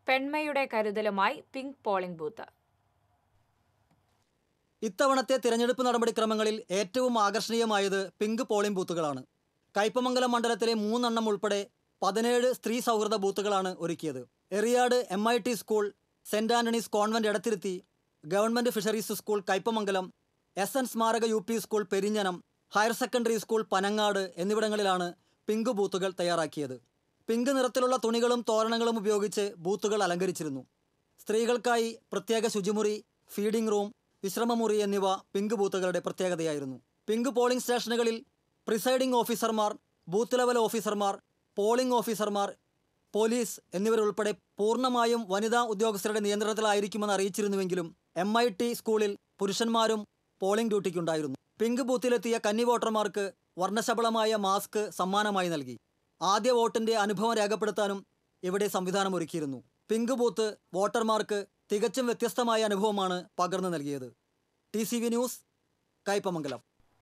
പെൺമയുടെ കരുതലുമായി pink polling booth ഇത്തവണത്തെ തിരഞ്ഞെടുപ്പ് നടപടിക്രമങ്ങളിൽ ഏറ്റവും ആകർഷണീയമായത് പിങ്ക് പോളിംഗ് ബൂത്തുകളാണ് കയ്പമംഗലം മണ്ഡലത്തിലെ മൂന്നെണ്ണം ഉൾപ്പെടെ പതിനേഴ് സ്ത്രീ സൗഹൃദ ബൂത്തുകളാണ് ഒരുക്കിയത് Eriyad M I T school saint Antony's convent Edathiruthy government fisheries school Kaipamangalam S N സ്മാരക U P school Perinjanam higher secondary school Panangad എന്നിവിടങ്ങളിലാണ് പിങ്ക് ബൂത്തുകൾ തയ്യാറാക്കിയത് പിങ്ക് നിറത്തിലുള്ള തുണികളും തോരണങ്ങളും ഉപയോഗിച്ച് ബൂത്തുകൾ അലങ്കരിച്ചിരുന്നു സ്ത്രീകൾക്കായി പ്രത്യേക ശുചിമുറി ഫീഡിംഗ് റൂം വിശ്രമമുറി എന്നിവ പിങ്ക് ബൂത്തുകളുടെ പ്രത്യേകതയായിരുന്നു പിങ്ക് പോളിംഗ് സ്റ്റേഷനുകളിൽ പ്രിസൈഡിംഗ് ഓഫീസർമാർ ബൂത്ത് ലെവൽ ഓഫീസർമാർ പോളിംഗ് ഓഫീസർമാർ പോലീസ് എന്നിവരുൾപ്പെടെ പൂർണ്ണമായും വനിതാ ഉദ്യോഗസ്ഥരുടെ നിയന്ത്രണത്തിലായിരിക്കുമെന്ന് അറിയിച്ചിരുന്നുവെങ്കിലും എം ഐ ടി സ്കൂളിൽ പുരുഷന്മാരും പോളിംഗ് ഡ്യൂട്ടിക്കുണ്ടായിരുന്നു പിങ്ക് ബൂത്തിലെത്തിയ കന്നി വോട്ടർമാർക്ക് വർണ്ണശബളമായ മാസ്ക് സമ്മാനമായി നൽകി ആദ്യ വോട്ടിന്റെ അനുഭവം രേഖപ്പെടുത്താനും ഇവിടെ സംവിധാനം ഒരുക്കിയിരുന്നു പിങ്ക് ബൂത്ത് വോട്ടർമാർക്ക് തികച്ചും വ്യത്യസ്തമായ അനുഭവമാണ് പകർന്നു നൽകിയത് T C V news Kaipamangalam